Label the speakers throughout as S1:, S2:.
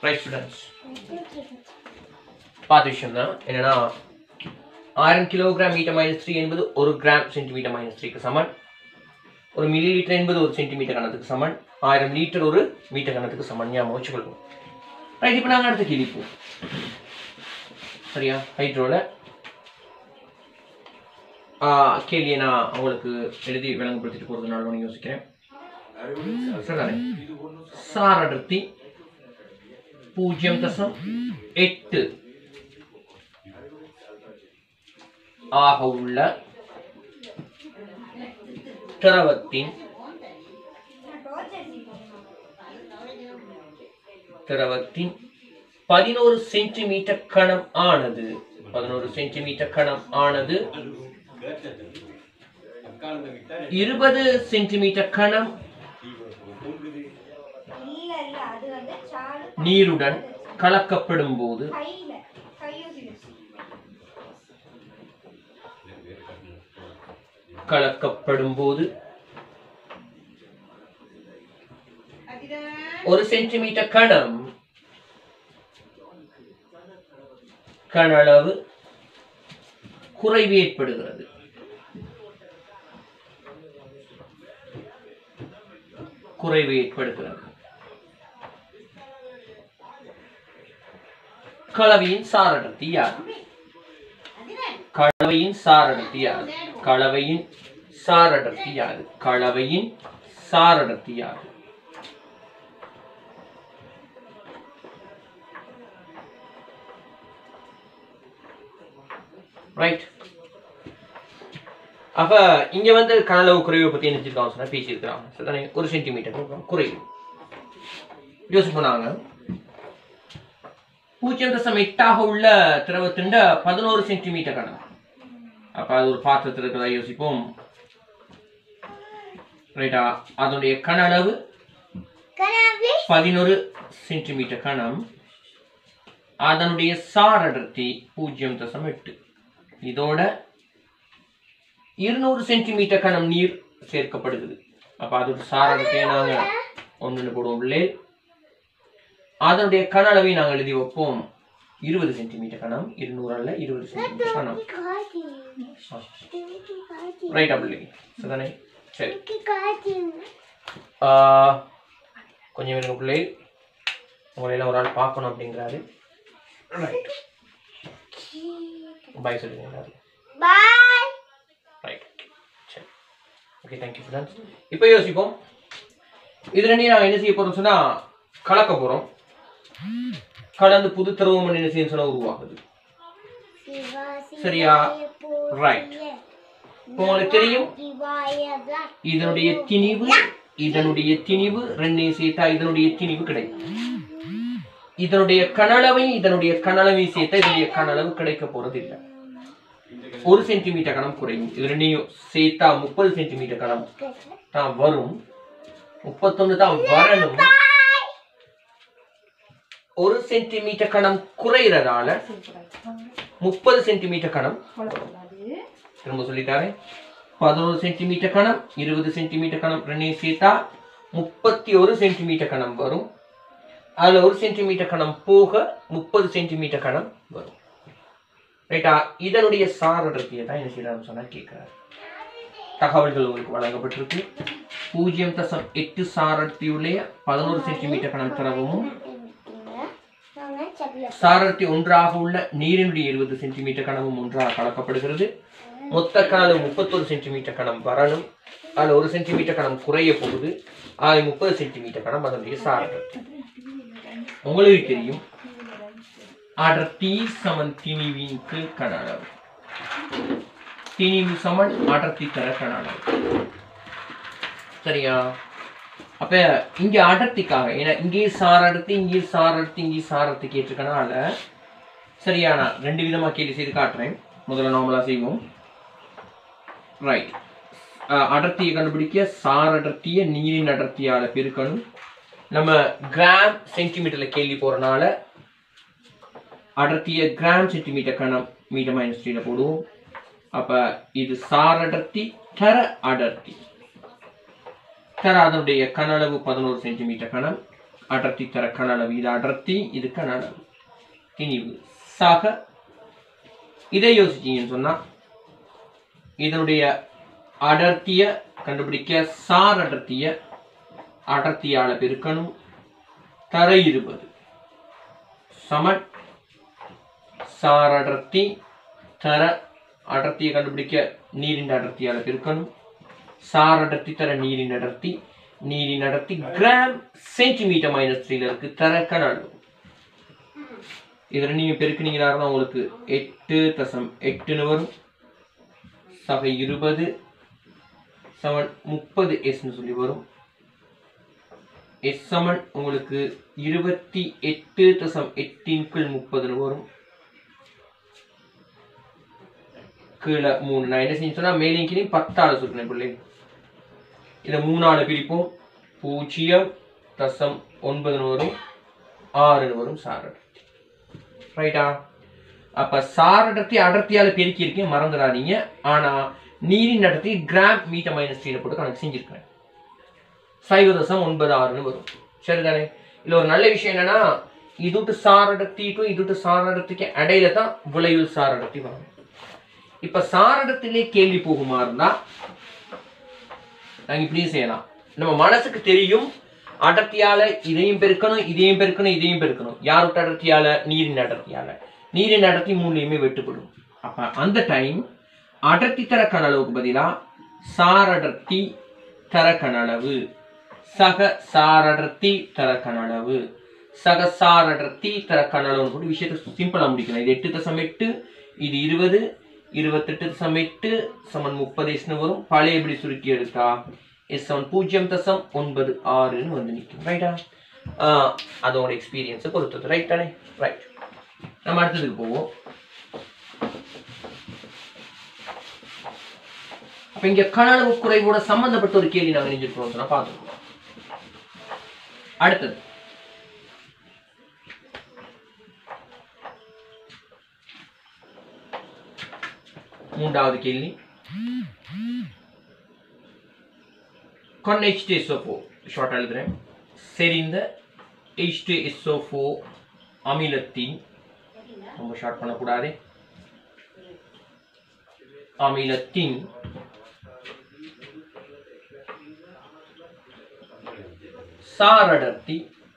S1: Right students பார்த்த விஷயம் தான் என்னன்னா ஆயிரம் கிலோகிராம் மீட்டர் மைனஸ் த்ரீ என்பது ஒரு கிராம் சென்டிமீட்டர் மைனஸ் த்ரீக்கு சமன் ஒரு மில்லி லிட்டர் என்பது ஒரு சென்டிமீட்டர் கணத்துக்கு சமன் ஆயிரம் லிட்டர் ஒரு மீட்டர் கணத்துக்கு சமன் ஞாபகம் வச்சுக்கொள்வோம் ரைட் இப்போ நாங்கள் அடுத்த கேள்விப்போம் சரியா ஹைட்ரோல கேள்வியை நான் உங்களுக்கு எழுதி விளங்கப்படுத்திட்டு போகிறது நான் யோசிக்கிறேன் சரிதானே சார் அடர்த்தி பூஜ்ஜியம் தசம் எட்டு ஆக உள்ள திரவத்தின் திரவத்தின் பதினோரு சென்டிமீட்டர் கணம் ஆனது பதினோரு சென்டிமீட்டர் கணம் ஆனது இருபது சென்டிமீட்டர் கணம்
S2: இல்ல இல்ல அது வந்து சாறு
S1: நீருடன் கலக்கப்படும் போது
S2: கையில கையூசி வச்சு
S1: கலக்கப்படும் போது ஒரு சென்டிமீட்டர் கணம் கன அளவு குறைவு ஏற்படுகிறது குறைவு ஏற்படுகிறது கலவையின் சாரடர்த்தி யாது கலவையின் சாரடர்த்தி யாது கலவையின் சாரடர்த்தி யாது கலவையின் சாரடர்த்தி யாது ரைட் அப்ப இங்க வந்து கனளவு குறைவை பத்தி என்ன செஞ்சிருக்காங்க சொன்னா பேசியிருக்கிறாங்க சரிதானே ஒரு சென்டிமீட்டர் குறைவு யோசிச்சு போனாங்க பூஜ்ஜியம் தசம் எட்டாக உள்ள திரவத்தின் பதினோரு சென்டிமீட்டர் கணம் அப்ப அது ஒரு பாத்திரத்தில் இருக்கிறதா யோசிப்போம் ரைட்டா அதனுடைய கன அளவு பதினோரு சென்டிமீட்டர் கணம் அதனுடைய சார் அடர்த்தி பூஜ்ஜியம் தசம் எட்டு இதோட இருநூறு சென்டிமீட்டர் கணம் நீர் சேர்க்கப்படுகிறது அப்ப அதோட சார் அடர்த்தியை நாங்க ஒன்று போடுவோம் உள்ளே அதனுடைய கன அளவை நாங்கள் எழுதி வைப்போம் இருபது சென்டிமீட்டர் கணம் இருநூறு அல்ல இருபது சென்டிமீட்டர் கணம் ரைட் அப்படி சரிதானே சரி ஆஹ், கொஞ்சம் இருங்க பிள்ளை உங்களை எல்லாம் ஒரு ஆள் பார்க்கணும் அப்படிங்கிறாரு பாய் சொல்லுங்க எல்லாரும்
S2: பாய்
S1: ரைட் சரி ஓகே தேங்க்யூ ஸ்டூடெண்ட்ஸ் இப்போ யோசிப்போம் இது ரெண்டையும் நாங்கள் என்ன செய்ய போறோம் சொன்னா கலக்க போறோம் கலந்து புது திரவம் என்ன செய்யும் சொன்னா உருவாகுது சரியா ரைட் இப்போ உங்களுக்கு தெரியும் இதனுடைய திணிவு இதனுடைய திணிவு ரெண்டையும் சேர்த்தா இதனுடைய திணிவு கிடைக்கும் இதனுடைய கனளவை இதனுடைய கனளவை சேர்த்தா இதனுடைய கனளவு கிடைக்க போறது இல்லை ஒரு சென்டிமீட்டர் கணம் குறையும் இது ரெண்டையும் சேர்த்தா முப்பது சென்டிமீட்டர் கணம் தான் வரும் முப்பத்தொன்னு தான் வரணும் ஒரு சென்டிமீட்டர் கணம் குறையிறதால முப்பது சென்டிமீட்டர் கணம் திரும்ப சொல்லிட்டாரேன் பதினோரு சென்டிமீட்டர் கணம் இருபது சென்டிமீட்டர் கணம் ரெண்டையும் சேர்த்தா முப்பத்தி ஒரு சென்டிமீட்டர் கணம் வரும் அதுல ஒரு சென்டிமீட்டர் கணம் போக முப்பது சென்டிமீட்டர் கணம் வரும் ரைட்டா இதனுடைய சார் அடர்த்தியை தான் என்ன செய்யறாருன்னு சொன்னா கேட்கிறாரு தகவல்கள் உங்களுக்கு வழங்கப்பட்டிருக்கு பூஜ்ஜியம் தசம் எட்டு சார் அடர்த்தியுடைய பதினோரு சென்டிமீட்டர் கணம் திரவமும் சாரத்தி ஒன்றாக உள்ள நீரினுடைய இருபது சென்டிமீட்டர் கணமும் ஒன்றாக கலக்கப்படுகிறது மொத்த கணம் முப்பத்தொரு சென்டிமீட்டர் கணம் வரணும் அதில் ஒரு சென்டிமீட்டர் கணம் குறைய போகுது அது முப்பது சென்டிமீட்டர் கணம் அதனுடைய சாரத்தி உங்களுக்கு தெரியும் அடர்த்தி சமன் திணிவின் கீழ் கன அளவு திணிவு சமன் அடர்த்தி தர கன அளவு சரியா அப்ப இங்க அடர்த்திக்காக ஏன்னா இங்கே சார் அடர்த்தி இங்கே சார் அடர்த்தி இங்கே சார் அடர்த்தி கேட்டிருக்கனால சரியா நான் ரெண்டு விதமா கேள்வி செய்து காட்டுறேன் முதல்ல நார்மலா செய்வோம் ரைட் அடர்த்தியை கண்டுபிடிக்க சார் அடர்த்தியை நீரின் அடர்த்தியால பெருக்கணும் நம்ம கிராம் சென்டிமீட்டர்ல கேள்வி போறனால அடர்த்தியை கிராம் சென்டிமீட்டர் கணம் மீட்டர் மைனஸ் த்ரீல போடுவோம் அப்ப இது சார் அடர்த்தி தர அடர்த்தி தர அதனுடைய கன அளவு பதினோரு சென்டிமீட்டர் கணம் அடர்த்தி தர கன அளவு இது அடர்த்தி இது கன அளவு திணிவு சக இதை யோசிச்சீங்கன்னு சொன்னா இதனுடைய அடர்த்திய கண்டுபிடிக்க சார் அடர்த்திய அடர்த்தியால பெருக்கணும் தரை இருபது சமன் சார் அடர்த்தி தர அடர்த்தியை கண்டுபிடிக்க நீரின் அடர்த்தியால பெருக்கணும் சார் அடர்த்தி தர நீரின் அடர்த்தி நீரின் அடர்த்தி கிராம் சென்டிமீட்டர் மைனஸ் த்ரீல இருக்கு தர கன அளவு இதுல நீங்க பெருக்கினீங்கன்னா உங்களுக்கு எட்டு தசம் எட்டுன்னு வரும் சகை இருபது சமன் முப்பது எஸ்ன்னு சொல்லி வரும் எஸ் சமன் உங்களுக்கு இருபத்தி எட்டு தசம் எட்டின் கீழ் முப்பதுன்னு வரும் கீழே மூணு நான் என்ன செஞ்சு சொன்னா மேலேயும் கீழே பத்தாள் சுருக்கணும் பிள்ளை இதை மூணாள் பிரிப்போம் பூஜ்ஜியம் தசம் ஒன்பதுன்னு வரும் ஆறுன்னு வரும் சார் அடர்த்தி ரைட்டா அப்ப சார் அடர்த்தி அடர்த்தியால பெருக்கி இருக்கேன் மறந்துடாதீங்க ஆனா நீரின் அடர்த்தி கிராம் மீட்டர் மைனஸ் த்ரீல போட்டு கணக்கு செஞ்சிருக்கேன் சைவ தசம் ஒன்பது ஆறுன்னு வரும் சரிதானே இதுல ஒரு நல்ல விஷயம் என்னன்னா இதுட்டு சார் அடர்த்திக்கும் இதுட்டு சார் அடர்த்திக்கு இடையில தான் விளைவில் சார் அடர்த்தி வரும் இப்ப சார் அடர்த்திலே கேள்வி போகுமா இருந்தா நாங்க இப்படியும் செய்யலாம் நம்ம மனசுக்கு தெரியும் அடர்த்தியால இதையும் பெருக்கணும் இதையும் பெருக்கணும் இதையும் பெருக்கணும் யார் விட்ட அடர்த்தியால நீரின் அடர்த்தியால நீரின் அடர்த்தி மூணுலையுமே வெட்டுப்படும் அப்ப அந்த டைம் அடர்த்தி தர கன அளவுக்கு பதிலா சார் அடர்த்தி தர கன அளவு சக சார் அடர்த்தி தர கன அளவு சக சார் அடர்த்தி தர கன அளவுன்னு போட்டு விஷயத்தை சிம்பிளா முடிக்கலாம் இது எட்டு தசம் எட்டு இது இருபது இருபத்தெட்டு தசம் எட்டு சமன் முப்பது எஸ்னு வரும் பழைய எப்படி சுருக்கி எடுத்தா எஸ் சமன் பூஜ்ஜியம் தசம் ஒன்பது ஆறுன்னு வந்து நிற்கும் ரைட்டா அதோட எக்ஸ்பீரியன்ஸை பொறுத்தது ரைட் தானே ரைட் நம்ம அடுத்ததுக்கு போவோம் அப்ப இங்க கனளவு குறைவோட சம்பந்தப்பட்ட ஒரு கேள்வி நாங்க நெஞ்சிருக்கிறோம் சொன்னா பார்த்துக்கோம் அடுத்தது மூன்றாவது கேள்வி கொன் ஹெச் டி எஸ்ஓ ஷார்ட் எழுதுறேன் செறிந்த ஹெச் டி எஸ்ஓ அமிலத்தின் ரொம்ப ஷார்ட் பண்ணக்கூடாது அமிலத்தின் சாரடர்த்தி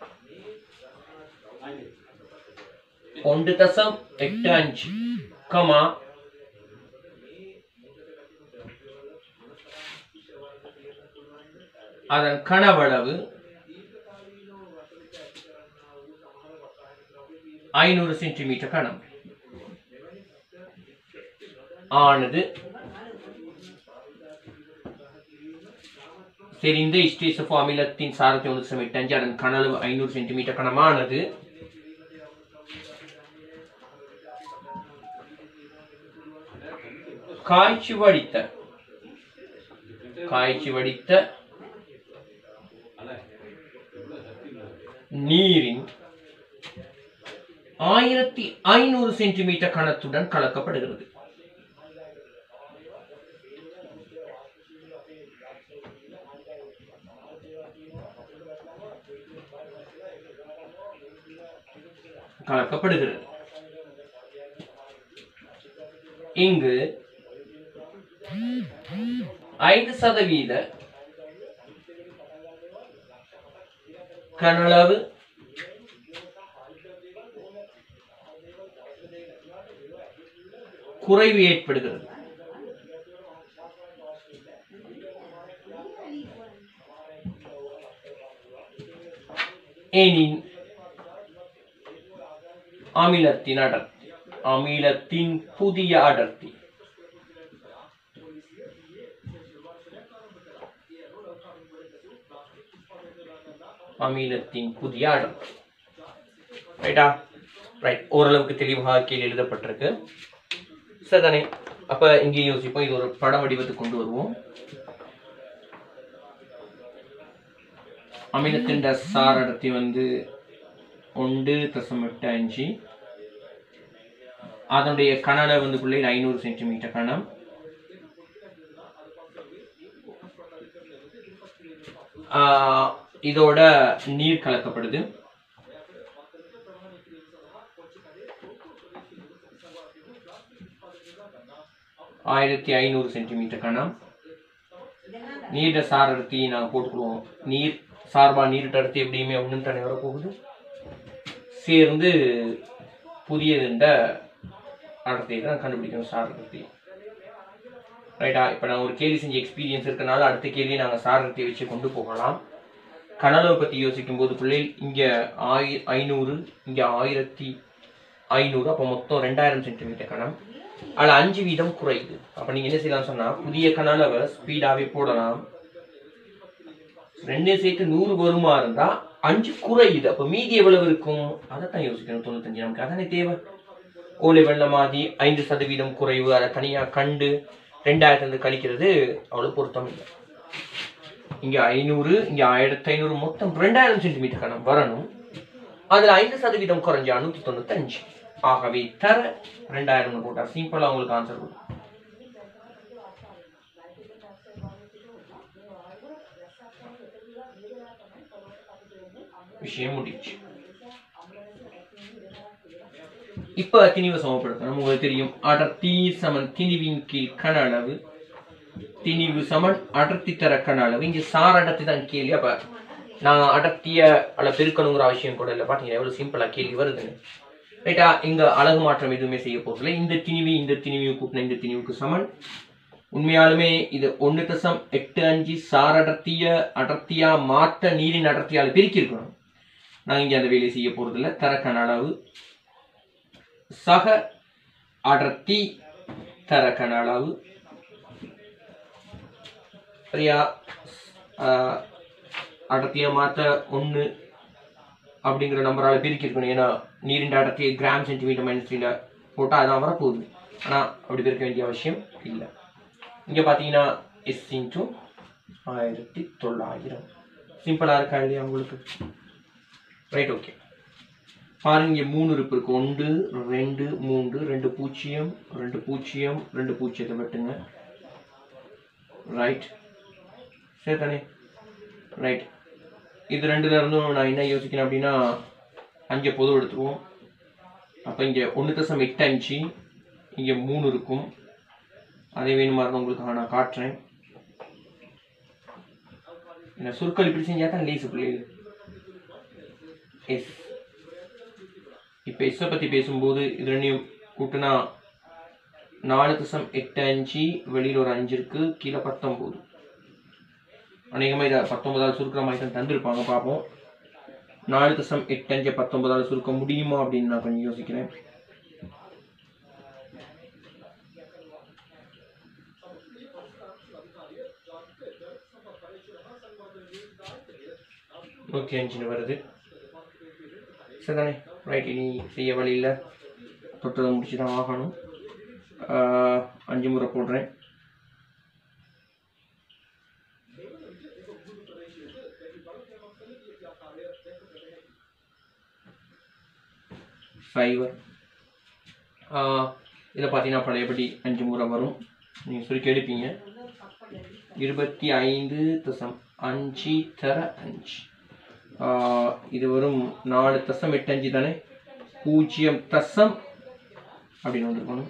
S1: ஒன்று தசம் எட்டு அஞ்சு கமா அதன் கனவளவு ஐநூறு சென்டிமீட்டர் கணம் ஆனது தெரிந்த இஸ்டேசஃபோ அமிலத்தின் சாரத்தை ஒன்று தசம் எட்டு அஞ்சு அதன் கனளவு ஐநூறு சென்டிமீட்டர் கனமானது காய்ச்சி வடித்த காய்ச்சி வடித்த நீரின் ஆயிரத்தி ஐநூறு சென்டிமீட்டர் கணத்துடன் கலக்கப்படுகிறது கலக்கப்படுகிறது இங்கு ஐந்து சதவீத கனளவு குறைவு ஏற்படுகிறது எனின் அமிலத்தின் அடர்த்தி அமிலத்தின் புதிய அடர்த்தி அமிலத்தின் புதிய அடர்த்தி ரைட்டா ரைட் ஓரளவுக்கு தெளிவாக கீழே எழுதப்பட்டிருக்கு சரிதானே அப்ப இங்கே யோசிப்போம் இது ஒரு பட வடிவத்துக்கு கொண்டு வருவோம் அமிலத்தின் சார் அடர்த்தி வந்து ஒன்று தசம் எட்டு அஞ்சு அதனுடைய கனள வந்து பிள்ளை ஐநூறு சென்டிமீட்டர் கணம் ஆஹ் இதோட நீர் கலக்கப்படுது ஆயிரத்தி ஐநூறு சென்டிமீட்டர் கணம் நீர சார் அடர்த்தி நாங்கள் போட்டுக்குவோம் நீர் சார்பா நீரிட்ட அடர்த்தி எப்படியுமே ஒன்று தானே வரப்போகுது சேர்ந்து புதியதுண்ட அடர்த்தியை தான் கண்டுபிடிக்கணும் சார் அடர்த்தி ரைட்டா இப்போ நான் ஒரு கேள்வி செஞ்ச எக்ஸ்பீரியன்ஸ் இருக்கனால அடுத்த கேள்வி நாங்கள் சார் அடர்த்தியை வச்சு கொண்டு போகலாம் கனலவை பற்றி யோசிக்கும் போது பிள்ளைகள் இங்கே ஆயி ஐநூறு இங்கே ஆயிரத்தி ஐநூறு அப்போ மொத்தம் ரெண்டாயிரம் சென்டிமீட்டர் கணம் அதில் அஞ்சு வீதம் குறையுது அப்போ நீங்கள் என்ன செய்யலாம் சொன்னால் புதிய கனலவை ஸ்பீடாகவே போடலாம் ரெண்டு சேர்த்து நூறு வருமா இருந்தா அஞ்சு குறையுது அப்போ மீதி எவ்வளவு இருக்கும் அதை தான் யோசிக்கணும் தொண்ணூத்தஞ்சு நமக்கு அதானே தேவை ஓ லெவல்ல மாதிரி ஐந்து சதவீதம் குறைவு அதை தனியாக கண்டு ரெண்டாயிரத்துலேருந்து கழிக்கிறது அவ்வளோ பொருத்தம் இல்லை இங்கே ஐநூறு இங்கே ஆயிரத்தி ஐநூறு மொத்தம் ரெண்டாயிரம் சென்டிமீட்டர் கணம் வரணும் அதில் ஐந்து சதவீதம் குறைஞ்சா நூற்றி தொண்ணூத்தஞ்சு ஆகவே தர ரெண்டாயிரம் போட்டா சிம்பிளாக உங்களுக்கு ஆன்சர் கொடுக்கும் விஷயம் முடிச்சு இப்ப திணிவை சமப்படுத்தணும் உங்களுக்கு தெரியும் அடர்த்தி சமன் திணிவின் கீழ் கன அளவு திணிவு சமன் அடர்த்தி தர கன அளவு இங்க சார் அடர்த்தி தான் கேள்வி அப்ப நான் அடர்த்திய அல்ல பெருக்கணுங்கிற அவசியம் கூட இல்லை பாத்தீங்கன்னா எவ்வளவு சிம்பிளா கேள்வி வருதுன்னு ரைட்டா இங்க அழகு மாற்றம் எதுவுமே செய்ய போறதில்லை இந்த திணிவி இந்த திணிவியை கூட்டின இந்த திணிவுக்கு சமன் உண்மையாலுமே இது ஒன்று தசம் எட்டு அஞ்சு சார் அடர்த்திய அடர்த்தியா மாற்ற நீரின் அடர்த்தியால் பிரிக்கி இருக்கணும் நான் இங்கே அந்த வேலையை செய்ய போறதில்ல தரக்கன அளவு சக அடர்த்தி தரக்கன அளவு சரியா ஆஹ், அடர்த்தியா மாற்ற ஒன்று அப்படிங்கிற நம்பரால் பிரிக்கி இருக்கணும் ஏன்னா நீரின் அடர்த்தியை கிராம் சென்டிமீட்டர் மைனஸ் த்ரீல போட்டால் அதான் வரப்போகுது ஆனால் அப்படி பிரிக்க வேண்டிய அவசியம் இல்லை இங்கே பார்த்தீங்கன்னா எஸ் இன்ட்டு ஆயிரத்தி தொள்ளாயிரம் சிம்பிளாக இருக்கா இல்லையா உங்களுக்கு ரைட் ஓகே பாருங்க இங்கே மூணு உறுப்பு இருக்கு ஒன்று ரெண்டு மூன்று ரெண்டு பூஜ்ஜியம் ரெண்டு பூஜ்ஜியம் ரெண்டு பூஜ்ஜியத்தை வெட்டுங்க ரைட் சரி தானே ரைட் இது ரெண்டுல இருந்தும் நான் என்ன யோசிக்கிறேன் அப்படின்னா அஞ்சு பொது எடுத்துருவோம் அப்போ இங்கே ஒன்று தசம் எட்டு அஞ்சு இங்கே மூணு இருக்கும் அதே வேணுமா இருந்தால் உங்களுக்கு நான் காட்டுறேன் என்ன சுருக்கள் இப்படி செஞ்சா தான் லேசு பிள்ளைகள் எஸ் இப்போ எஸ்ஸை பற்றி பேசும்போது இது ரெண்டையும் கூட்டினா நாலு தசம் எட்டு அஞ்சு வெளியில் ஒரு அஞ்சு இருக்கு கீழே பத்தொம்போது அநேகமாக இதை பத்தொன்பதாவது சுருக்கிற மாதிரி தான் தந்திருப்பாங்க பார்ப்போம் நாலு தசம் எட்டு அஞ்சு பத்தொன்பதாவது சுருக்க முடியுமா அப்படின்னு நான் கொஞ்சம் யோசிக்கிறேன் நூற்றி அஞ்சுன்னு வருது சரிதானே ரைட் இனி செய்ய வழியில் தொட்டதை முடிச்சு தான் ஆகணும் ஆஹ், அஞ்சு முறை போடுறேன் ஃபைவர் இதில் பார்த்தீங்கன்னா பழையபடி அஞ்சு முறை வரும் நீங்கள் சுருக்கி எடுப்பீங்க இருபத்தி ஐந்து தசம் அஞ்சு தர அஞ்சு ஆஹ் இது வரும் நாலு தசம் எட்டு அஞ்சு தானே பூஜ்ஜியம் தசம் அப்படின்னு வந்திருக்கணும்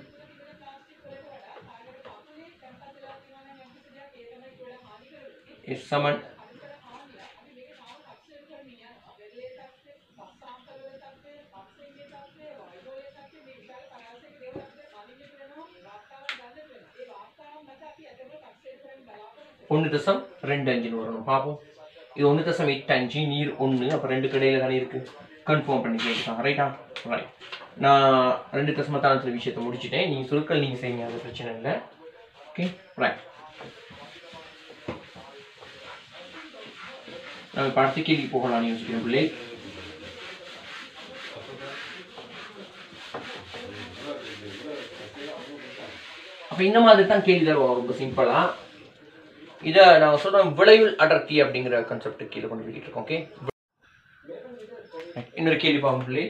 S1: எஸ் சமன் ஒன்று தசம் ரெண்டு அஞ்சுன்னு வரணும் பார்ப்போம் இது ஒன்று தசம் எட்டு அஞ்சு நீர் ஒன்று அப்போ ரெண்டு கடையில் தானே இருக்கு கன்ஃபார்ம் பண்ணி கேட்டுக்கலாம் ரைட்டா ரைட் நான் ரெண்டு தசமத்தான சில விஷயத்தை முடிச்சிட்டேன் நீங்கள் சுருக்கள் நீங்கள் செய்யுங்க அது பிரச்சனை இல்லை ஓகே ரைட் நம்ம இப்போ அடுத்த கேள்வி போகலாம்னு யோசிக்கிறேன் பிள்ளை அப்போ இந்த மாதிரி தான் கேள்வி தருவோம் ரொம்ப சிம்பிளாக இதை நான் சொல்றேன் விளைவில் அடர்த்தி அப்படிங்கிற கான்செப்ட் கீழே கொண்டு போய்கிட்டு இருக்கோம் ஓகே இன்னொரு கேள்வி பாவம் பிள்ளை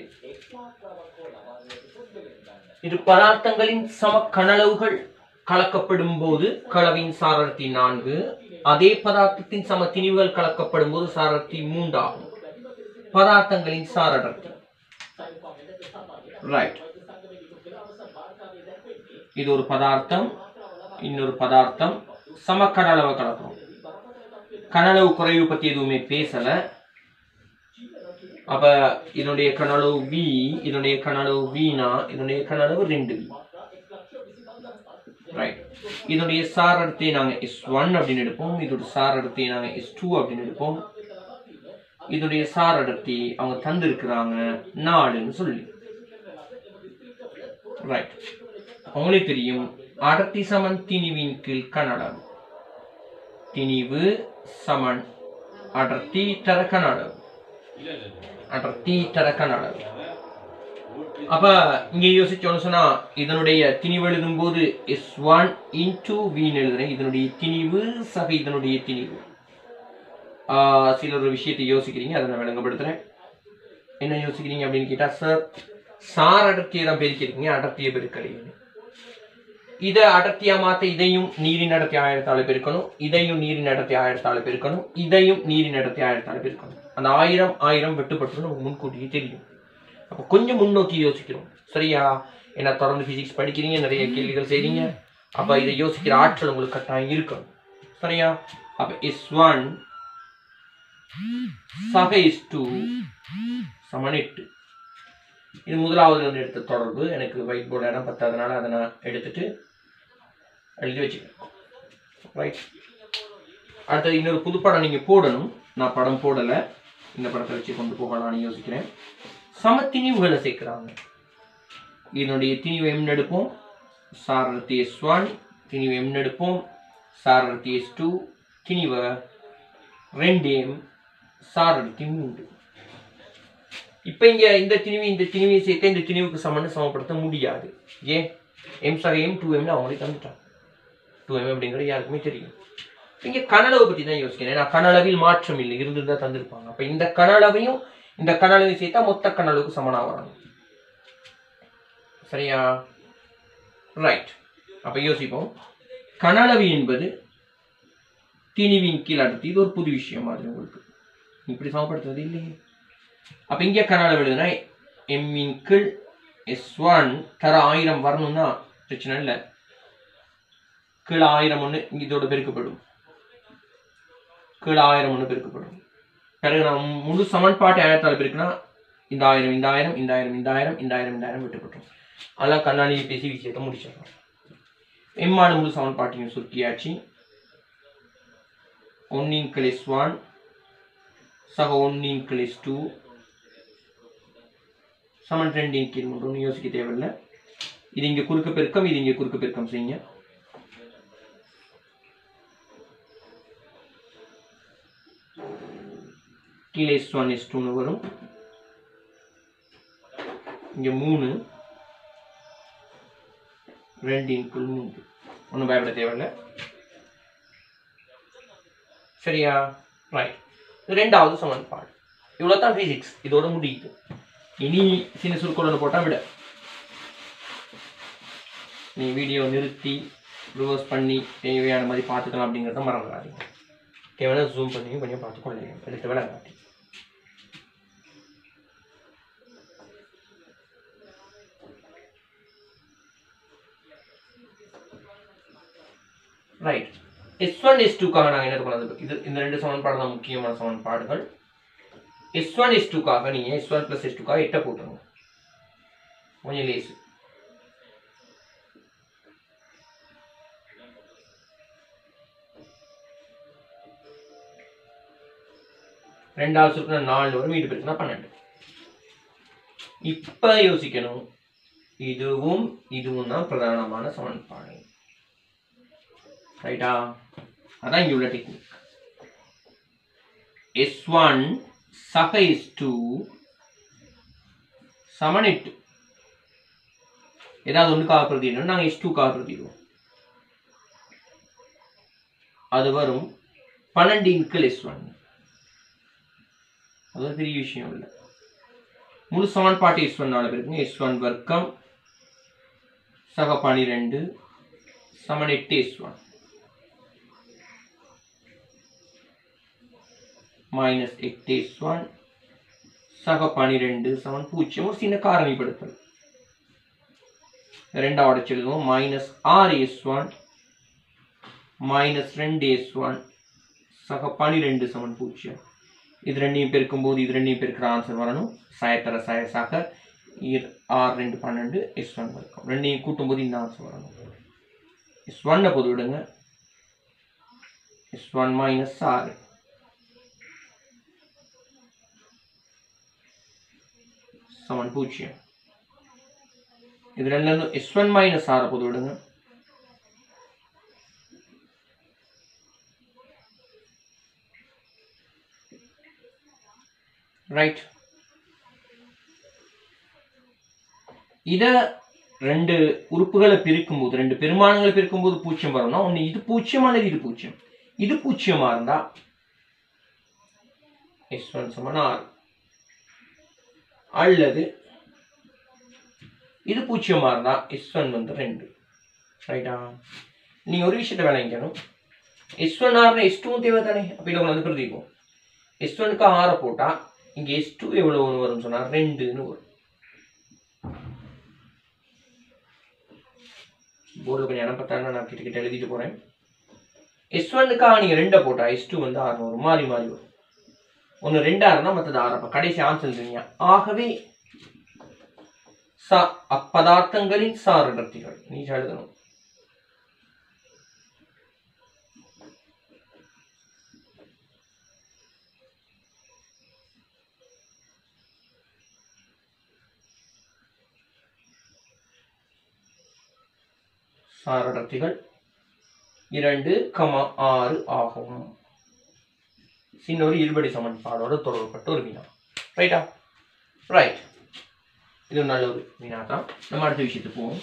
S1: இது பதார்த்தங்களின் சம கனளவுகள் கலக்கப்படும் போது கலவின் சாரத்தி நான்கு அதே பதார்த்தத்தின் சம திணிவுகள் கலக்கப்படும் போது சாரத்தி மூன்றாகும் பதார்த்தங்களின் சார அடர்த்தி ரைட் இது ஒரு பதார்த்தம் இன்னொரு பதார்த்தம் சம கடளவை கலக்கிறோம் கனளவு குறைவு பத்தி எதுவுமே பேசல அப்ப இதனுடைய கனளவு வி இதனுடைய கனளவு வீணா இதனுடைய கனளவு ரெண்டு வி ரைட் இதனுடைய சார் அடர்த்தியை நாங்க எஸ் ஒன் அப்படின்னு எடுப்போம் இதோட சார் அடர்த்தியை நாங்க எஸ் டூ அப்படின்னு எடுப்போம் இதோடைய சார் அடர்த்தி அவங்க தந்திருக்கிறாங்க நாலுன்னு சொல்லி ரைட் உங்களுக்கு தெரியும் அடர்த்தி சமன் திணிவின் கீழ் கனளவு திணிவு சமன் அடர்த்தி தர கனளவு அடர்த்தி தர கனளவு அப்ப இங்க யோசிச்சோம்னு சொன்னா இதனுடைய திணிவு எழுதும் போது எஸ் ஒன் இன்டூ வின்னு எழுதுறேன் இதனுடைய திணிவு சக இதனுடைய திணிவு ஆஹ் சில ஒரு விஷயத்தை யோசிக்கிறீங்க அதை நான் விளங்கப்படுத்துறேன் என்ன யோசிக்கிறீங்க அப்படின்னு கேட்டா சார் சார் அடர்த்தியை தான் பெருக்கிறீங்க அடர்த்தியை பெருக்கலைன்னு இதை அடர்த்தியா மாத்த இதையும் நீரின் அடர்த்தி ஆயிரத்தால பெருக்கணும் இதையும் நீரின் அடர்த்தி ஆயிரத்தால பெருக்கணும் இதையும் நீரின் அடர்த்தி ஆயிரத்தால பெருக்கணும் அந்த ஆயிரம் ஆயிரம் வெட்டுப்பட்டு நமக்கு முன்கூட்டியே தெரியும் அப்போ கொஞ்சம் முன்னோக்கி யோசிக்கிறோம் சரியா ஏன்னா தொடர்ந்து பிசிக்ஸ் படிக்கிறீங்க நிறைய கேள்விகள் செய்றீங்க அப்ப இதை யோசிக்கிற ஆற்றல் உங்களுக்கு கட்டாயம் இருக்கணும் சரியா அப்ப எஸ் ஒன் சக இஸ் டூ சமன் எட்டு இது முதலாவதுல இருந்து எடுத்த தொடர்பு எனக்கு ஒயிட் போர்டு இடம் பத்தாதனால அதை நான் எடுத்துட்டு எழுதி வச்சுக்கிறேன் ரைட் அடுத்தது இன்னொரு புது படம் நீங்க போடணும் நான் படம் போடல இந்த படத்தை வச்சு கொண்டு போகலாம்னு யோசிக்கிறேன் சமத்திணிவுகளை சேர்க்கிறாங்க இதனுடைய திணிவு எம் எடுப்போம் சாரத்தி எஸ் ஒன் திணிவு எம் எடுப்போம் சாரத்தி எஸ் டூ திணிவை ரெண்டு எம் சாரத்தி மூன்று இப்போ இங்க இந்த திணிவு இந்த திணிவை சேர்த்து இந்த திணிவுக்கு சமன்னு சமப்படுத்த முடியாது ஏன் எம் சக எம் டூ எம்னு அவங்களே தந்துட்டாங்க டூ எம் அப்படிங்கிறது யாருக்குமே தெரியும் இங்க கனளவை பத்தி தான் யோசிக்கிறேன் ஏன்னா கனளவில் மாற்றம் இல்லை இருந்திருந்தா தந்திருப்பாங்க அப்ப இந்த கனளவையும் இந்த கனளவை சேர்த்தா மொத்த கனளவுக்கு சமனா வரணும் சரியா ரைட் அப்ப யோசிப்போம் கனளவு என்பது திணிவின் கீழ் அடுத்து இது ஒரு புது விஷயம் மாதிரி உங்களுக்கு இப்படி சமப்படுத்துவது இல்லையே அப்ப இங்க கனளவு எழுதுனா எம்மின் கீழ் எஸ் ஒன் தர ஆயிரம் வரணும்னா பிரச்சனை இல்லை கீழே ஆயிரம் ஒன்று இதோட பெருக்கப்படும் கீழே ஆயிரம் ஒன்று பெருக்கப்படும் பிறகு நான் முழு சமன்பாட்டை ஆயிரத்தால் பெருக்குனா இந்த ஆயிரம் இந்த ஆயிரம் இந்த ஆயிரம் இந்த ஆயிரம் இந்த ஆயிரம் இந்த ஆயிரம் விட்டுப்பட்டோம் அதெல்லாம் கண்ணாடியை பேசி விஷயத்தை முடிச்சிடலாம் எம்மான முழு சமன்பாட்டையும் சுருக்கியாச்சு ஒன்னின் கிளிஸ் ஒன் சக ஒன்னின் கிளிஸ் டூ சமன் ரெண்டின் கீழ் மூன்று ஒன்றும் யோசிக்க தேவையில்லை இது இங்க குறுக்கு பெருக்கம் இது இங்க குறுக்கு பெருக்கம் செய்யுங்க கீழே எஸ் ஒன் எஸ் டூன்னு வரும் இங்க மூணு ரெண்டு இன்குள் மூன்று ஒன்றும் பயப்பட தேவையில்லை சரியா ரைட் இது ரெண்டாவது சமன்பாடு இவ்வளோ தான் ஃபிசிக்ஸ் இதோட முடியுது இனி சின்ன சுருக்கோடு போட்டால் விட நீ வீடியோ நிறுத்தி ரிவர்ஸ் பண்ணி தேவையான மாதிரி பார்த்துக்கலாம் அப்படிங்கிறத மறந்துடாதீங்க தேவையான ஜூம் பண்ணி கொஞ்சம் பார்த்துக்கொள்ளுங்க எடுத்த வேலை காட்டி ரைட் எஸ் ஒன் எஸ் டூக்காக நாங்கள் என்ன பண்ணது இது இந்த ரெண்டு சமன்பாடு தான் முக்கியமான சமன்பாடுகள் எஸ் ஒன் எஸ் டூக்காக நீங்கள் எஸ் ஒன் ப்ளஸ் எஸ் டூக்காக எட்ட போட்டுருங்க கொஞ்சம் லேசு ரெண்டாவது சுருக்குனா நாலு வரும் வீடு பெருக்குனா பன்னெண்டு இப்ப யோசிக்கணும் இதுவும் இதுவும் தான் பிரதானமான சமன்பாடு ரைட்டா அதான் இங்க உள்ள டெக்னிக் எஸ் ஒன் சக எஸ் டூ சமன் எட்டு ஏதாவது ஒன்றுக்காக பிரதிடணும் நாங்கள் எஸ் டூக்காக பிரதிடுவோம் அது வரும் பன்னெண்டு இன்கள் எஸ் ஒன் அது ஒரு பெரிய விஷயம் இல்லை முழு சமன்பாட்டு எஸ் ஒன் நாலு பேருக்குங்க எஸ் ஒன் வர்க்கம் சக பனிரெண்டு சமன் எட்டு எஸ் ஒன் மைனஸ் எட்டு எஸ் ஒன் சக பனிரெண்டு சமன் பூஜ்ஜியம் ஒரு சின்ன காரணிப்படுத்தல் ரெண்டாவது எழுதுவோம் மைனஸ் ஆறு எஸ் ஒன் மைனஸ் ரெண்டு எஸ் ஒன் சக பனிரெண்டு சமன் பூஜ்ஜியம் இது ரெண்டையும் பெருக்கும்போது இது ரெண்டையும் பெருக்கிற ஆன்சர் வரணும் சாயத்தர சாயசாக இர் ஆறு ரெண்டு பன்னெண்டு எஸ் ஒன் வரைக்கும் ரெண்டையும் கூட்டும்போது இந்த ஆன்சர் வரணும் எஸ் ஒன்னை பொது விடுங்க எஸ் ஒன் மைனஸ் ஆறு சமன் பூஜ்ஜியம் இது ரெண்டுல எஸ் ஒன் மைனஸ் ஆறை பொது விடுங்க ரைட் இத ரெண்டு உறுப்புகளை பிரிக்கும்போது ரெண்டு பெருமானங்களை பிரிக்கும்போது பூஜ்ஜியம் வரும்னா ஒன்று இது பூஜ்ஜியம் அல்லது இது பூஜ்ஜியம் இது பூஜ்ஜியமா இருந்தா எஸ் ஒன் சமன் ஆறு அல்லது இது பூஜ்ஜியமா இருந்தா எஸ் ஒன் வந்து ரெண்டு ரைட்டா நீங்க ஒரு விஷயத்தை விளங்கிக்கணும் எஸ் ஒன் ஆறுனா எஸ் டூவும் தேவை தானே அப்போ இதில் வந்து பிரதிக்கும் எஸ் ஒனுக்கு ஆறை போட்டா இங்க எஸ் டூ எவ்வளவு வரும்னு சொன்னா ரெண்டுன்னு வரும் போர்டில் கொஞ்சம் இடம் பார்த்தாலும் நான் கிட்ட கிட்ட எழுதிட்டு போறேன் எஸ் ஒன்னுக்காக நீங்க ரெண்டை போட்டா எஸ் டூ வந்து ஆறு வரும் மாறி மாறி வரும் ஒன்று ரெண்டா இருந்தா மற்றது ஆறு அப்ப கடைசி ஆன்சர் எழுதுறீங்க ஆகவே ச அப்பதார்த்தங்களின் சார் அடர்த்திகள் நீ எழுதணும் சார் அடர்த்திகள் இரண்டு கம ஆறு ஆகும் சின்ன ஒரு இருபடி சமன்பாடோட தொடர்புபட்ட ஒரு வினா ரைட்டா ரைட் இது ஒரு நல்ல ஒரு வினா தான் நம்ம அடுத்த விஷயத்துக்கு போவோம்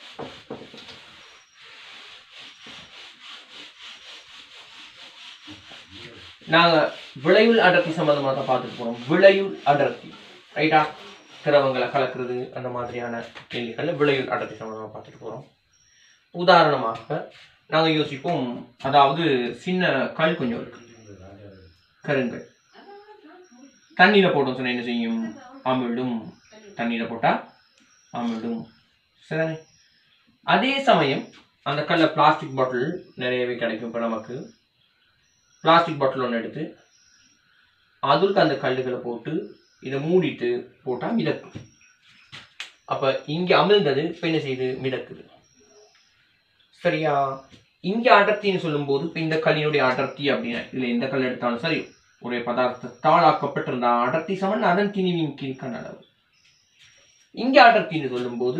S1: நாங்க விளையுள் அடர்த்தி சம்பந்தமா தான் பார்த்துட்டு போறோம் விளையுள் அடர்த்தி ரைட்டா திரவங்களை கலக்கிறது அந்த மாதிரியான கேள்விகள்ல விளையுள் அடர்த்தி சம்பந்தமா பார்த்துட்டு போறோம் உதாரணமாக நாங்க யோசிப்போம் அதாவது சின்ன கல் கொஞ்சம் இருக்கு கருங்கல் தண்ணியில போட்டோம் சொன்னா என்ன செய்யும் அமிழ்டும் தண்ணியில போட்டா அமிழ்டும் சரிதானே அதே சமயம் அந்த கல்ல பிளாஸ்டிக் பாட்டில் நிறையவே கிடைக்கும் இப்போ நமக்கு பிளாஸ்டிக் பாட்டில் ஒன்று எடுத்து அதுக்கு அந்த கல்லுகளை போட்டு இதை மூடிட்டு போட்டா மிதக்கும் அப்ப இங்க அமிழ்ந்தது இப்ப என்ன செய்யுது மிதக்குது சரியா இங்க அடர்த்தின்னு சொல்லும்போது இப்ப இந்த கல்லினுடைய அடர்த்தி அப்படின்னா இதுல எந்த கல் எடுத்தாலும் சரி ஒரு பதார்த்தத்தால் ஆக்கப்பட்டிருந்த அடர்த்தி சமன் அதன் திணிவின் கீழ்கான அளவு இங்க அடர்த்தின்னு சொல்லும்போது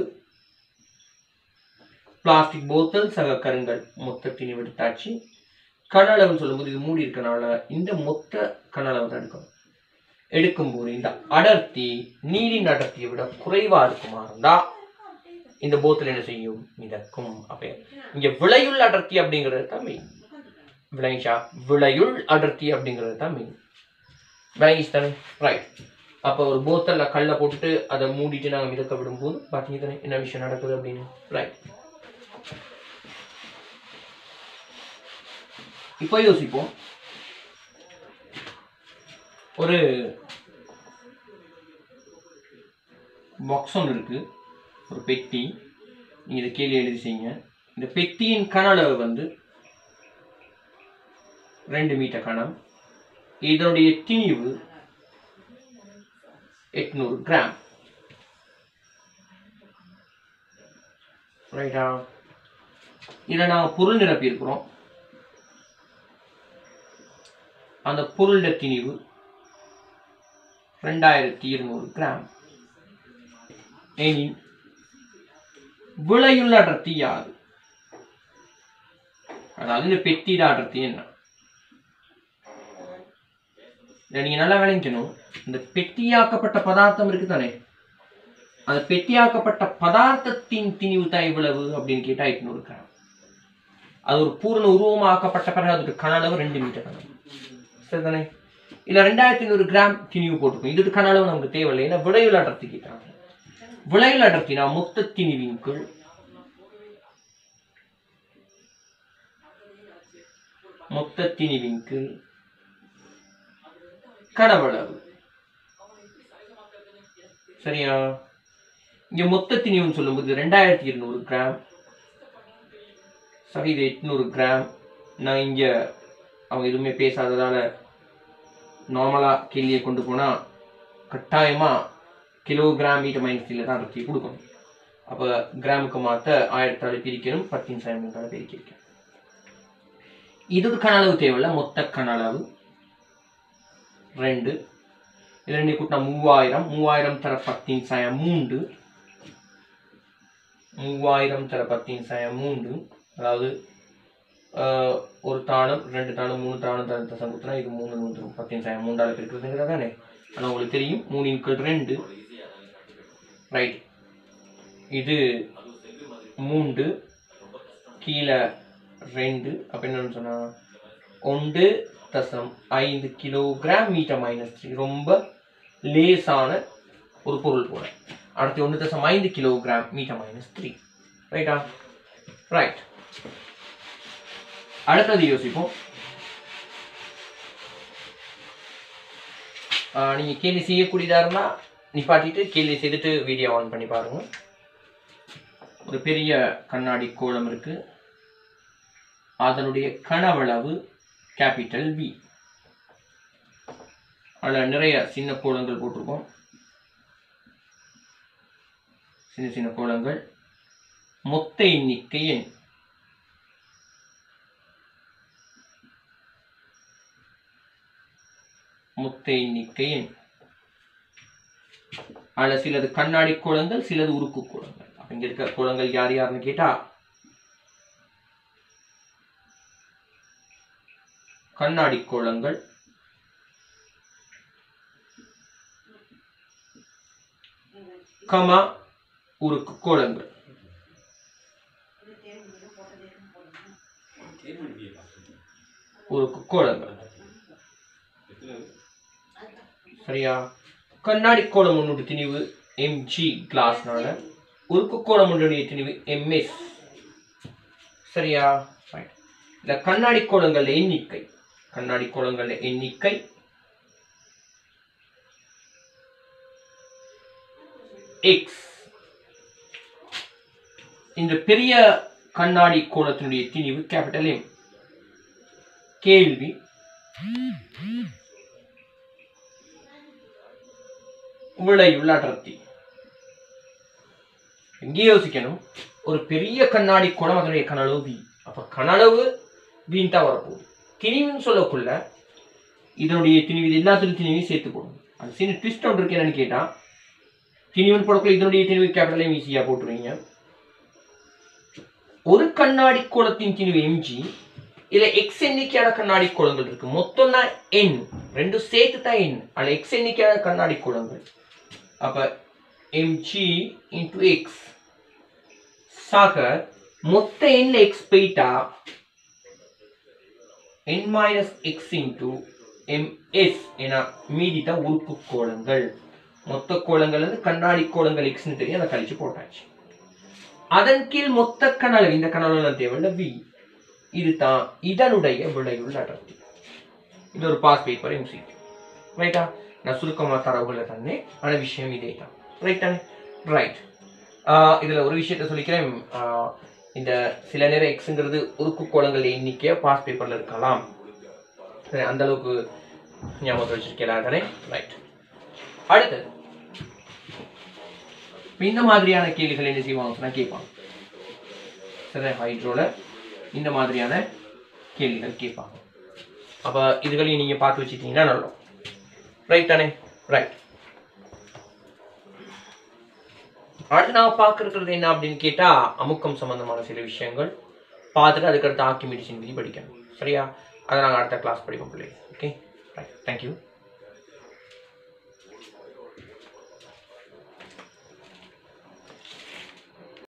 S1: பிளாஸ்டிக் போத்தல் சக கருங்கல் மொத்த திணிவு எடுத்தாச்சு கன அளவுன்னு சொல்லும்போது இது மூடி இருக்கனால இந்த மொத்த கன அளவு தான் எடுக்கணும் எடுக்கும்போது இந்த அடர்த்தி நீரின் அடர்த்தியை விட குறைவா இருக்குமா இருந்தா இந்த போத்தல் என்ன செய்யும் மிதக்கும் அப்ப இங்க விளையுள் அடர்த்தி அப்படிங்கிறது தான் மெயின் விளைஞ்சா விளையுள் அடர்த்தி அப்படிங்கிறது தான் மெயின் விளங்கிச்சு தானே ரைட் அப்போ ஒரு போத்தல்ல கல்லை போட்டுட்டு அதை மூடிட்டு நாங்கள் மிதக்க விடும்போது பார்த்தீங்க தானே என்ன விஷயம் நடக்குது அப்படின்னு ரைட் இப்போ யோசிப்போம் ஒரு பாக்ஸ் ஒன்று இருக்கு ஒரு பெட்டி நீங்க இதை கேள்வி எழுதி செய்யுங்க இந்த பெட்டியின் கன அளவு வந்து ரெண்டு மீட்டர் கணம் இதனுடைய திணிவு எட்நூறு கிராம் ரைட்டா இதில் நாங்கள் பொருள் நிரப்பி இருக்கிறோம் அந்த பொருளோட திணிவு ரெண்டாயிரத்தி இருநூறு கிராம் எனின் விளையுள்ள அடர்த்தி யாது அதாவது இந்த பெட்டியிட அடர்த்தி என்ன இதை நீங்க நல்லா விளங்கிக்கணும் இந்த பெட்டியாக்கப்பட்ட பதார்த்தம் இருக்கு தானே அந்த பெட்டியாக்கப்பட்ட பதார்த்தத்தின் திணிவு தான் இவ்வளவு அப்படின்னு கேட்டா எட்நூறு கிராம் அது ஒரு பூரண உருவமாக்கப்பட்ட பிறகு அதோட கன அளவு ரெண்டு மீட்டர் கணம் சரிதானே இல்ல ரெண்டாயிரத்தி ஐநூறு கிராம் திணிவு போட்டுக்கும் இதோட கன அளவு நமக்கு தேவையில்லை ஏன்னா விளையுள்ள அடர்த்தி கேட்டாங்க விளையுள்ள அடர்த்தினா மொத்த திணிவின் கீழ் மொத்த திணிவின் கீழ் கனவளவு சரியா இங்க மொத்த திணிவுன்னு சொல்லும்போது ரெண்டாயிரத்தி இருநூறு கிராம் சரி இது எட்நூறு கிராம் நான் இங்க அவங்க எதுவுமே பேசாததால நார்மலா கேள்வியை கொண்டு போனா கட்டாயமா கிலோகிராம் மீட்டர் மைனஸ் த்ரீல தான் இருக்கு கொடுக்கணும் அப்ப கிராமுக்கு மாத்த ஆயிரத்தால பிரிக்கணும் பத்தின் சாயத்தால பிரிக்க இதுக்கு கன அளவு தேவையில்ல மொத்த கன அளவு ரெண்டு இது ரெண்டு கூட்டினா மூவாயிரம் மூவாயிரம் தர பத்தின் சாயம் மூன்று மூவாயிரம் தர பத்தின் சாயம் மூன்று அதாவது ஆஹ், ஒரு தானம் ரெண்டு தானம் மூணு தானம் தர தசம் குத்துனா இது மூணு நூறு பத்தின் சாயம் மூன்றால பிரிக்கிறதுங்கிறது தானே ஆனால் உங்களுக்கு தெரியும் மூணு இன்கள் ரெண்டு ரைட் இது மூன்று கீழே ரெண்டு அப்போ என்னன்னு சொன்னா ஒன்று தசம் ஐந்து கிலோகிராம் மீட்டர் மைனஸ் த்ரீ ரொம்ப லேசான ஒரு பொருள் போல அடுத்து ஒன்று தசம் ஐந்து கிலோகிராம் மீட்டர் மைனஸ் த்ரீ ரைட்டா ரைட் அடுத்தது யோசிப்போம் ஆஹ் நீங்க கேள்வி செய்யக்கூடியதா இருந்தா நிப்பாட்டிட்டு கேள்வி செய்துட்டு வீடியோ ஆன் பண்ணி பாருங்க ஒரு பெரிய கண்ணாடி கோளம் இருக்கு அதனுடைய கனவளவு கேபிட்டல் பி அதில் நிறைய சின்ன கோளங்கள் போட்டிருக்கோம் சின்ன சின்ன கோளங்கள் மொத்த எண்ணிக்கை எண் மொத்த எண்ணிக்கை எண் அதில் சிலது கண்ணாடி கோளங்கள் சிலது உருக்கு கோளங்கள் அப்ப இங்க இருக்க கோளங்கள் யார் யாருன்னு கேட்டா கண்ணாடி கோளங்கள் கமா உருக்கு கோளங்கள் உருக்கு கோளங்கள் சரியா கண்ணாடி கோளம் ஒன்றுடைய திணிவு எம்ஜி கிளாஸ்னால உருக்கு கோளம் ஒன்றுடைய திணிவு எம்எஸ் சரியா Right. இந்த கண்ணாடி கோளங்கள் எண்ணிக்கை கண்ணாடி கோளங்கள் எண்ணிக்கை எக்ஸ் இந்த பெரிய கண்ணாடி கோலத்தினுடைய திணிவு கேபிட்டல் எம் கேள்வி விளையுள்ள அடர்த்தி எங்கே யோசிக்கணும் ஒரு பெரிய கண்ணாடி குடம் அதனுடைய கனளவு வி அப்ப கனளவு வீண் தான் வரப்போகுது திணிவுன்னு சொல்லக்குள்ள இதனுடைய திணிவு இது எல்லாத்துலையும் திணிவையும் சேர்த்து போடணும் அது சின்ன ட்விஸ்ட் ஒன்று இருக்கு என்னன்னு கேட்டா திணிவுன்னு போடக்குள்ள இதனுடைய திணிவு கேபிட்டலையும் ஈஸியா போட்டுருவீங்க ஒரு கண்ணாடி கோலத்தின் திணிவு எம்ஜி இதுல எக்ஸ் எண்ணிக்கையான கண்ணாடி கோலங்கள் இருக்கு மொத்தம் தான் என் ரெண்டும் சேர்த்து தான் என் அதுல எக்ஸ் எண்ணிக்கையான கண்ணாடி கோலங்கள் அப்ப எம்ஜி இன்டு எக்ஸ் சாக மொத்த எண்ணில் எக்ஸ் போயிட்டா N minus X into MS என மீதி தான் உறுப்பு கோலங்கள் மொத்த கோலங்கள் வந்து கண்ணாடி கோலங்கள் எக்ஸ்னு தெரியும் அதை கழிச்சு போட்டாச்சு அதன் கீழ் மொத்த கனளவு இந்த கனளவு தேவையில்ல வி இதுதான் இதனுடைய விளைவுள்ள அடர்த்தி இது ஒரு பாஸ் பேப்பர் எம்சிக்கு ரைட்டா நான் சுருக்கமாக தரவுகளை தந்தேன் ஆனால் விஷயம் இதே தான் ரைட் தானே ரைட் இதில் ஒரு விஷயத்த சொல்லிக்கிறேன் ஆஹ் இந்த சில நேரம் எக்ஸுங்கிறது உருக்கு கோலங்கள் எண்ணிக்கை பாஸ் பேப்பரில் இருக்கலாம் சரி அந்த அளவுக்கு ஞாபகத்தில் வச்சிருக்கேன் தானே ரைட் அடுத்தது இப்ப இந்த மாதிரியான கேள்விகள் என்ன செய்வாங்க சொன்னா கேட்பாங்க சரி ஹைட்ரோல இந்த மாதிரியான கேள்விகள் கேட்பாங்க அப்ப இதுகளையும் நீங்க பார்த்து வச்சுட்டீங்கன்னா நல்லது ரைட் தானே ரைட் அடுத்து நான் பார்க்க இருக்கிறது என்ன அப்படின்னு கேட்டா அமுக்கம் சம்பந்தமான சில விஷயங்கள் பார்த்துட்டு அதுக்கடுத்து ஆக்கி மெடிசின் விதி படிக்கணும் சரியா அதை நாங்கள் அடுத்த கிளாஸ் படிப்போம் பிள்ளை ஓகே ரைட் தேங்க்யூ